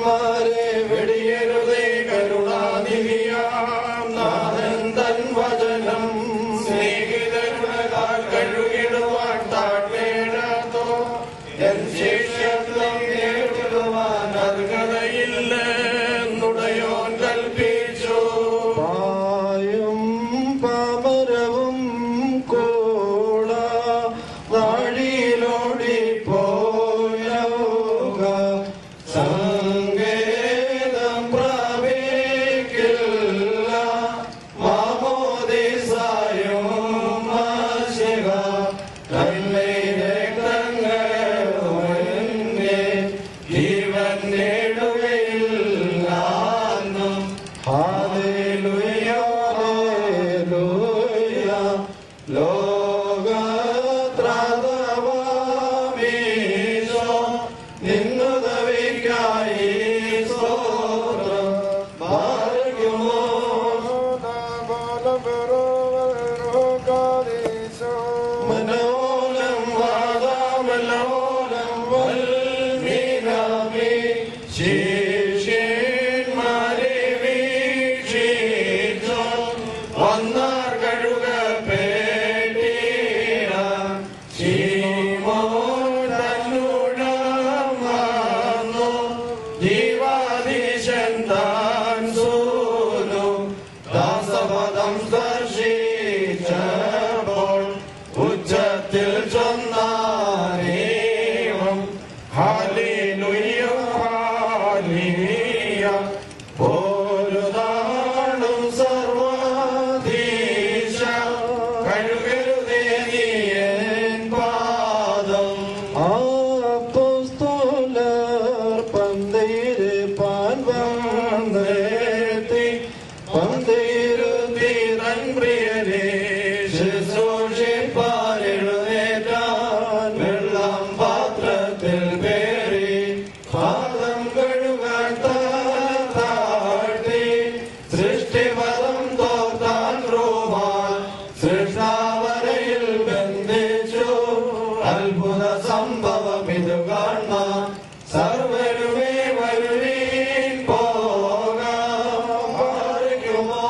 ദുഷ്ടന്മാരെ വെടിയരുതേ കരുണാനിധിയാം നാഥൻ തൻ വചനം സ്നേഹിതരുടെ കാൽ കഴുകിടുവാൻ താഴ്വേടാതോ എൻ ശിഷ്യത്വം നേരിടുവാൻ അർഹതയില്ല നുടയോൻ കൽപ്പിച്ചു പായും പാമരവും കൂട വാഴിയിലോടി പോയൗക സങ്കേതം പ്രാപിക്കില്ല മാമോദിസായും മാശിക തന്നിലെ തങ്ങളുടെ ജീവൻ നേടുകയില്ലാന്നും ഹാലേലുയ ഹാലേലുയ ലോകത്രാതവാമീശോ നിന്നുദവിക്കായി സ്തോത്രം ഭാഗ്യമോ മനോലം വാദാമലോലം വൽമീനാമി ശിഷ്യന്മാരെ വീക്ഷിച്ചു വന്നാർ കഴുക പേട്ടീര ശീമോൻ തന്നുടം വന്നു ജീവാധീശൻ താൻ സൂനു ദാസപദം സ്പർശിച്ചപ്പോൾ ഉച്ചത്തിൽ ചൊന്നാനേവം ഹാലേലുയ്യ ഹാലേയ ഒരു നാളും സർവാധീശ കഴുകരുതേ നീ എൻ പാദം അപ്പോസ്തലർ പന്തീരുപ്പാൻ വന്നെത്തി പന്തീരുത്തീരൻ പ്രിയരെ ശുശ്രൂഷിപ്പാനെഴുന്നേറ്റാൻ വെള്ളം പാത്രത്തിൽ പേറി പാദം കഴുകാൻ താഴ്ത്തി സൃഷ്ടിപദം തോത്താൻ റോമാൻ സൃഷ്ടാവരയിൽ ബന്ധിച്ചു അത്ഭുത സംഭവം ഇത് കാണാൻ സർവരുമേ വരുവീൻ പോകാം പാർക്കുമോ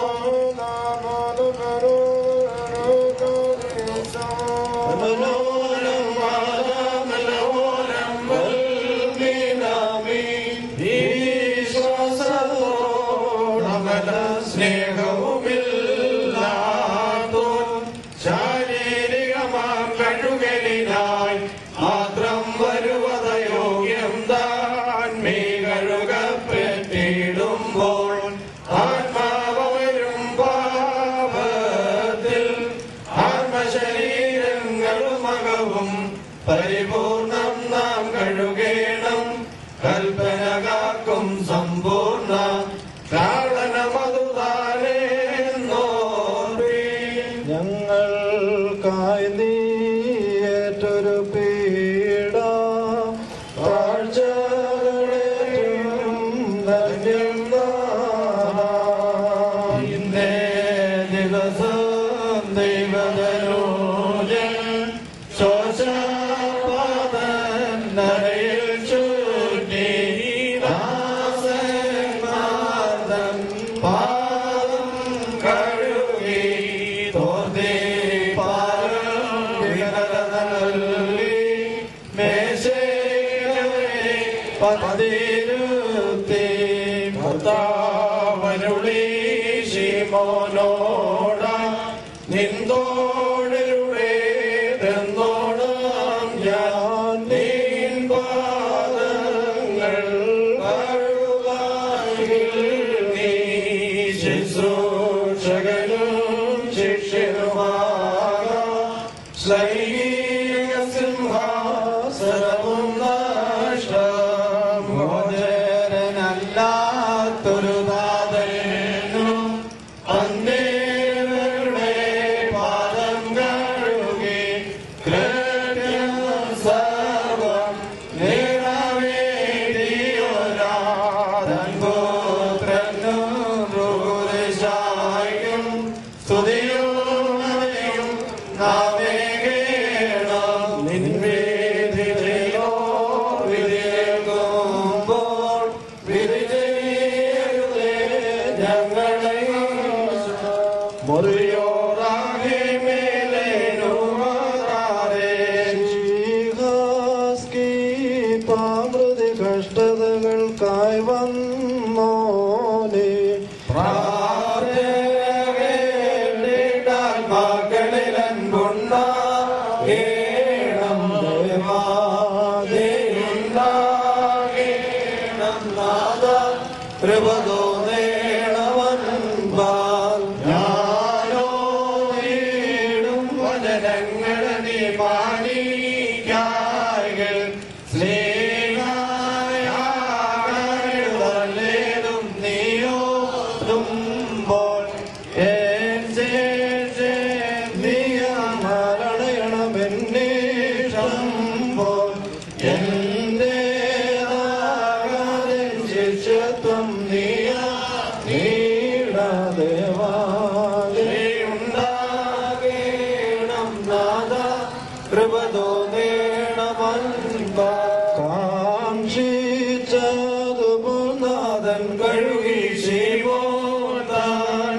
മനോലം വാദമലോലം വൽമീനാമി ഈശ്വാസത്തോടമല സ്നേഹവുമില്ലാതോ ശാരീരികമാം കഴുകലിനായി മാത്രം വരുവത യോഗ്യം താൻ മീ കഴുകപ്പെട്ടിടുമ്പോൾ ആത്മാവരും പാപത്തിൽ ആത്മശരീരങ്ങളും അകവും പരിപൂർണം നാം കഴുകേണം കൽപ്പന കാക്കും സമ്പൂർണ്ണ കാരണമതുതാരേ ഞങ്ങൾക്കായി നീയേറ്റൊരു പീഡ താഴ്ചകളേറ്റും ധന്യം നാഥാ. ഇന്നേ ദിവസം ദൈവതനോജൻ ശോശപാതൻ നരയിൽ ചുറ്റി ദാസന്മാർതൻ പാദം കഴുകി തോർത്തി പാരം വികലതല്ലി മേശയിലെ പതിരുത്തി കർത്താവരുളി ശിമോനോട നിന്തോടിലൂടെ തെന്നോടാം ഞാൻ നീൻ പാദങ്ങൾ കഴുകായിൽ നീ ശുശ്രൂഷകനും ശിഷ്യനുമാകാം ശ്ലൈക സിംഹാസനവും നഷ്ടമോചരനല്ലാത്തൊരു നാഥനും അന്നേവരുടെ പാദം പാമൃതി കഷ്ടതകൾക്കായി വന്നോനെ പ്രാർത്ഥനകൾ മക്കളിൽ അൻപുണ്ടാകേണം ദേവാദേയുണ്ടാകേണം നാഥ കൃപ തോന്നേണവൻപാൽ ഞാനോ വീടും വചനങ്ങൾ നീ പാലിക്കായകൾ സ്നേഹായാലും നീയോ തുമ്പോൾ മരണയണമെന്നേഷമ്പോൾ എന്റേതാകാരൻ ശിഷ്യത്വം നീയാ നീടാദേവാലേ ഉണ്ടാകേണം നാഥ കൃപ തോന്നേണമൻപാ കാംക്ഷിച്ചതുപോനാഥൻ കഴുകി ശിവോതാൻ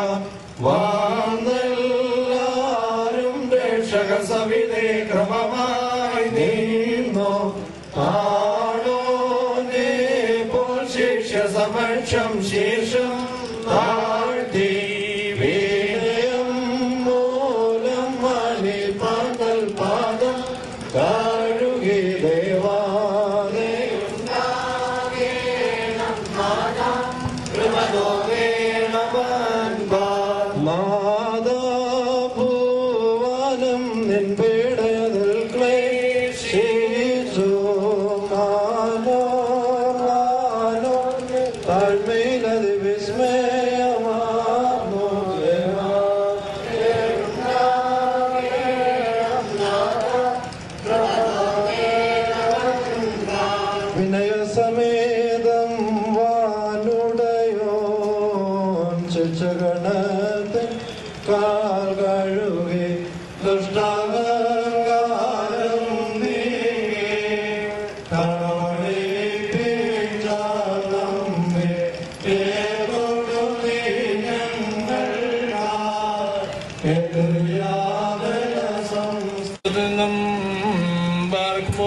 വാന്നെല്ലാരും രക്ഷക സവിതേ ക്രമമായി നീന്നോ ആണോ നേ പോൽ ശിഷ്യ സമക്ഷം ശേഷം താഴ്ത്തി വിനയം മൂലം മണി പകൽ പാദം കഴുകി ദേവാലേ കൃപ തോന്നേണമൻപാ മാതാഭൂവാനം നിൻ പേടതിൽ ക്ലേശിച്ചു മാനോ മാനോ താഴ്മയിലത് വിസ്മയമാർന്നു ദേവാ വിനയസമേതം വാനുടയോൻ ശിക്ഷഗണത്തിൽ കാൽ കഴുകി ദുഷ്ടാകാരം നീങ്ങി കണമണിപ്പിച്ചാലമ്മേ ഏതൊടു നീ ഞങ്ങൾക്കായി എതിർയാതന സംസ്ഥ നിന്നും പാർക്കുമോ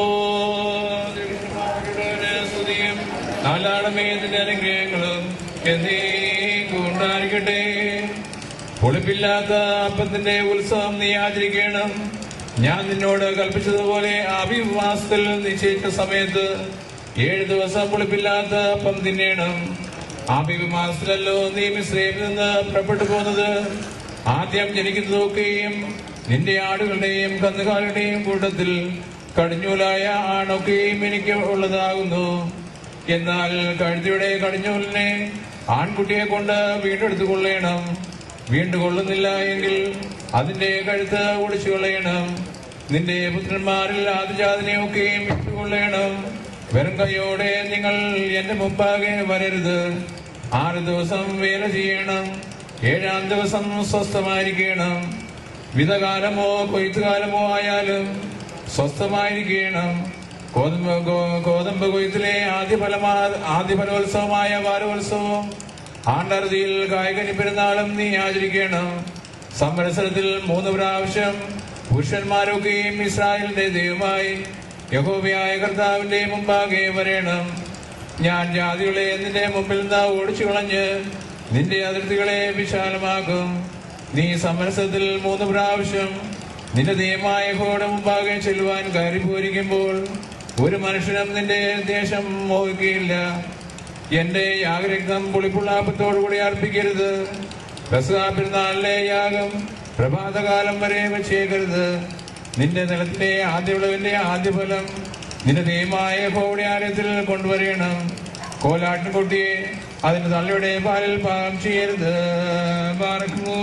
സ്തുതിയും നാലാടമേതിന്റെ അനുഗ്രഹങ്ങളും എന്നേക്കും ഉണ്ടായിരിക്കട്ടെ പൊളിപ്പില്ലാത്ത അപ്പത്തിന്റെ ഉത്സവം നീ ആചരിക്കണം ഞാൻ നിന്നോട് കൽപ്പിച്ചതുപോലെ അഭിവാസത്തിൽ നിശ്ചയിച്ച സമയത്ത് ഏഴ് ദിവസം പൊളിപ്പില്ലാത്ത അപ്പം തിന്നേണം അഭിമാസത്തിലല്ലോ നീ മിശ്രയിൽ നിന്ന് പുറപ്പെട്ടു പോകുന്നത് ആദ്യം ജനിക്കുന്നതൊക്കെയും നിന്റെ ആടുകളുടെയും കന്നുകാലുടെയും കൂട്ടത്തിൽ കടിഞ്ഞൂലായ ആണൊക്കെയും എനിക്ക് ഉള്ളതാകുന്നു എന്നാൽ കഴുതിയുടെ കടിഞ്ഞൂലിനെ ആൺകുട്ടിയെ കൊണ്ട് വീണ്ടെടുത്തു കൊള്ളണം വീണ്ടുകൊള്ളുന്നില്ല എങ്കിൽ അതിന്റെ കഴുത്ത് ഒടിച്ചു കളയണം നിന്റെ പുത്രന്മാരിൽ ആദിജാതിനെയൊക്കെയും ഇട്ടുകൊള്ളണം വെറും കൈയോടെ നിങ്ങൾ എന്റെ മുമ്പാകെ വരരുത് ആറ് ദിവസം വേല ചെയ്യണം ഏഴാം ദിവസം സ്വസ്ഥമായിരിക്കണം വിധകാലമോ കൊയ്ത്തുകാലമോ ആയാലും സ്വസ്ഥമായിരിക്കണം ഗോതമ്പ് ഗോ- ഗോതമ്പ് കൊയ്ത്തിലെ ആദ്യഫലമാ ആദ്യഫലോത്സവമായ വാരോത്സവം ആണ്ടറുതിയിൽ കായികനി പെരുന്നാളും നീ ആചരിക്കണം സംവത്സരത്തിൽ മൂന്ന് പ്രാവശ്യം പുരുഷന്മാരൊക്കെയും ഇസ്രായേലിന്റെ ദൈവമായി യഹോവയായ കർത്താവിന്റെ മുമ്പാകെ വരേണം ഞാൻ ജാതികളെ നിന്റെ മുമ്പിൽ നിന്ന് ഓടിച്ചു കളഞ്ഞ് നിന്റെ അതിർത്തികളെ വിശാലമാക്കും നീ സമരസത്തിൽ മൂന്ന് പ്രാവശ്യം നിന്റെ ദൈവമായ യഹോവയുടെ മുമ്പാകെ ചെല്ലുവാൻ കയറി പോരിക്കുമ്പോൾ ഒരു മനുഷ്യനും നിന്റെ ദേശം മോഹിക്കുകയില്ല എന്റെ യാഗരക്തം പുളിപ്പുള്ളാപ്പത്തോടുകൂടി അർപ്പിക്കരുത് പെസഹാ പെരുന്നാളിലെ യാഗം പ്രഭാതകാലം വരെ വെച്ചേക്കരുത് നിന്റെ നിലത്തിലെ ആദ്യവിളവിന്റെ ആദ്യഫലം നിന്റെ ദൈവമായ യഹോവയുടെ ആലയത്തിൽ കൊണ്ടുവരണം കോലാട്ടിൻകുട്ടിയെ അതിന്റെ തള്ളയുടെ പാലിൽ പാകം ചെയ്യരുത് പാർക്കുമോ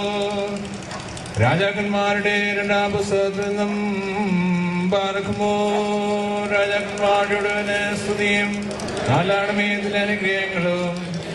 രാജാക്കന്മാരുടെ രണ്ടാം പുസ്തകത്തിൽ നിന്നും പാർക്കുമോ രാജാക്കന്മാരുടെ സ്തുതിയും നാലാടമേതിന്റെ അനുഗ്രഹങ്ങളും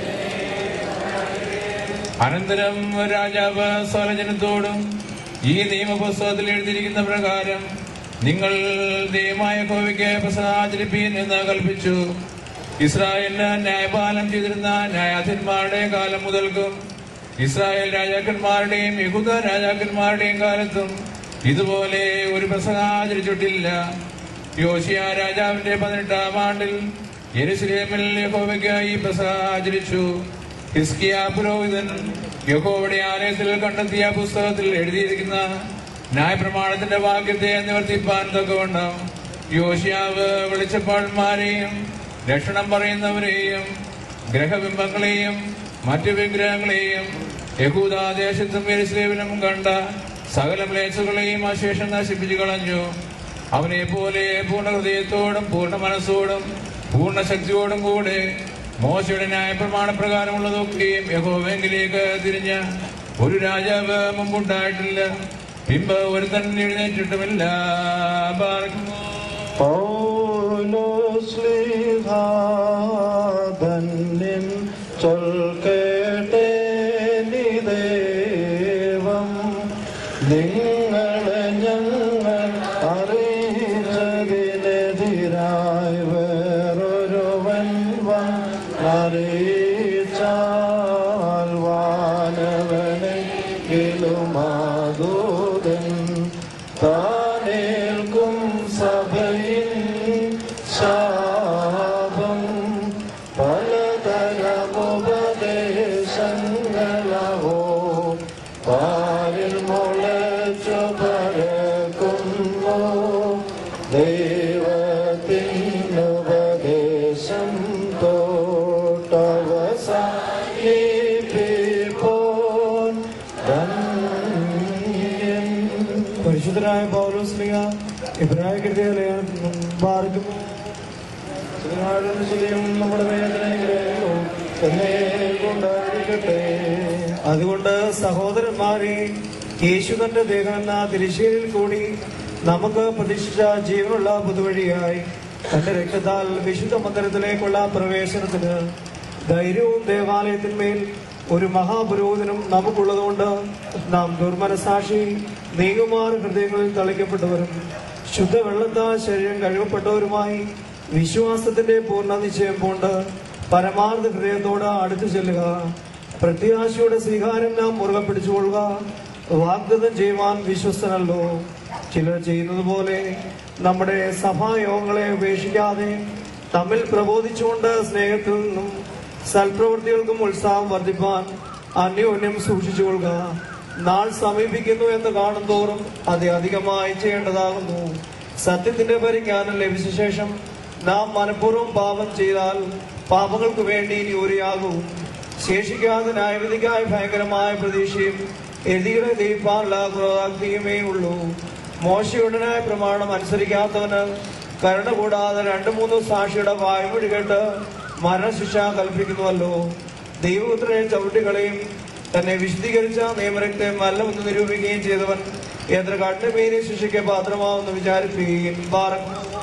അനന്തരം രാജാവ് സ്വലജനത്തോടും ഈ നിയമപുസ്തകത്തിൽ എഴുതിയിരിക്കുന്ന പ്രകാരം നിങ്ങൾ ദൈവമായ കോവിക്ക് പ്രസാചരിപ്പീൻ എന്ന് കൽപ്പിച്ചു ഇസ്രായേലിന് ന്യായപാലനം ചെയ്തിരുന്ന ന്യായാധിപന്മാരുടെ കാലം മുതൽക്കും ഇസ്രായേൽ രാജാക്കന്മാരുടെയും യഹൂദ രാജാക്കന്മാരുടെയും കാലത്തും ഇതുപോലെ ഒരു പ്രസംഗം ആചരിച്ചിട്ടില്ല യോശിയ രാജാവിന്റെ പതിനെട്ടാം ആണ്ടിൽ യെരുസലേമിൽ യഹോവയ്ക്കായി പെസഹ ആചരിച്ചു ഹിസ്കിയ പുരോഹിതൻ യഹോവയുടെ ആലയത്തിൽ കണ്ടെത്തിയ പുസ്തകത്തിൽ എഴുതിയിരിക്കുന്ന ന്യായപ്രമാണത്തിന്റെ വാക്യത്തെ നിവർത്തിപ്പാൻ തക്കവണ്ണം യോശിയാവ് വെളിച്ചപ്പാടന്മാരെയും രക്ഷണം പറയുന്നവരെയും ഗ്രഹബിംബങ്ങളെയും മറ്റു വിഗ്രഹങ്ങളെയും യഹൂദാദേശത്തും യെരുസലേമിലും കണ്ട സകല മ്ലേച്ഛകളെയും അശേഷം നശിപ്പിച്ചു കളഞ്ഞു അവനെ പോലെ പൂർണ്ണ ഹൃദയത്തോടും പൂർണ്ണ മനസ്സോടും പൂർണ്ണ ശക്തിയോടും കൂടെ മോശയുടെ ന്യായ പ്രമാണപ്രകാരമുള്ളതൊക്കെയും യഹോവെങ്കിലേക്ക് തിരിഞ്ഞ ഒരു രാജാവ് മുമ്പുണ്ടായിട്ടില്ല പിമ്പ് ഒരുത്തൻ എഴുന്നേറ്റിട്ടുമില്ല പാർക്കുമോ പൗലോസ്ലിഹാധന്യൻ ചൊൽക്കേട്ടേ നിദേവം നിങ്ങളെ ഞങ്ങൾ അറിയിച്ചതിനെതിരായി വേറൊരുവൻ അറിയിച്ചാൽ വാനവനെങ്കിലും ആദൂതൻ താനേൽക്കും സഭയിൽ ശാപം പലതരമുപദേശങ്ങളോ പാലിൽ മുളച്ചു പരക്കുന്നു ദൈവത്തിനുപദേശം തോട്ടവസാനിപ്പിപ്പോൻ ധന്യൻ പരിശുദ്ധനായ പൗലോസ്ലിക ഇബ്രാഹിം കൃതിയ ലേഖനം പാർക്കുമോ നമ്മുടെ വേദനകളെയും എന്നേക്കുണ്ടായിരിക്കട്ടെ അതുകൊണ്ട് സഹോദരന്മാരെ യേശു തന്റെ ദേഹം എന്ന തിരിശ്ശേരിയിൽ കൂടി നമുക്ക് പ്രതീക്ഷിച്ച ജീവനുള്ള പുതുവഴിയായി തന്റെ രക്തത്താൽ വിശുദ്ധ മന്ദിരത്തിലേക്കുള്ള പ്രവേശനത്തിന് ധൈര്യവും ദേവാലയത്തിന്മേൽ ഒരു മഹാപുരോഹിതനും നമുക്കുള്ളതുകൊണ്ട് നാം ദുർമനസാക്ഷി നീങ്ങുമാർ ഹൃദയങ്ങളിൽ തളിക്കപ്പെട്ടവരും ശുദ്ധവെള്ളത്താൽ ശരീരം കഴുകപ്പെട്ടവരുമായി വിശ്വാസത്തിന്റെ പൂർണ്ണ നിശ്ചയം കൊണ്ട് പരമാർത്ഥ ഹൃദയത്തോട് അടുത്തു ചെല്ലുക പ്രത്യാശയുടെ സ്വീകാരം നാം മുറുകെ പിടിച്ചുകൊള്ളുക വാഗ്ദത്തം ചെയ്യുവാൻ വിശ്വസ്തനല്ലോ ചിലർ ചെയ്യുന്നത് പോലെ നമ്മുടെ സഭായോഗങ്ങളെ ഉപേക്ഷിക്കാതെ തമ്മിൽ പ്രബോധിച്ചുകൊണ്ട് സ്നേഹത്തിൽ നിന്നും സൽപ്രവൃത്തികൾക്കും ഉത്സാഹം വർദ്ധിപ്പാൻ അന്യോന്യം സൂക്ഷിച്ചുകൊള്ളുക നാൾ സമീപിക്കുന്നു എന്ന് കാണും തോറും അത് അധികമായി ചെയ്യേണ്ടതാകുന്നു സത്യത്തിന്റെ പരിജ്ഞാനം ലഭിച്ച ശേഷം നാം മനഃപൂർവ്വം പാപം ചെയ്താൽ പാപങ്ങൾക്ക് വേണ്ടി ഇനി ഉരിയാകും ശേഷിക്കാതെ ന്യായവിധിക്കായി ഭയങ്കരമായ പ്രതീക്ഷയും എതിരെ ദയിപ്പാനുള്ള ക്രോധാഗ്നിയുമേ ഉള്ളൂ മോശയുടനായ പ്രമാണം അനുസരിക്കാത്തവന് കരുണ കൂടാതെ രണ്ടു മൂന്ന് സാക്ഷിയുടെ വായ്മൊഴി കേട്ട് മരണശിക്ഷ കൽപ്പിക്കുന്നുവല്ലോ ദൈവപുത്രനെ ചവിട്ടികളെയും തന്നെ വിശദീകരിച്ച നിയമരക്തെ മല്ലമെന്ന് നിരൂപിക്കുകയും ചെയ്തവൻ എത്ര കണ്ണുമീനെ ശിക്ഷയ്ക്ക് പാത്രമാവെന്ന് വിചാരിക്കുകയും പാർക്കുന്നു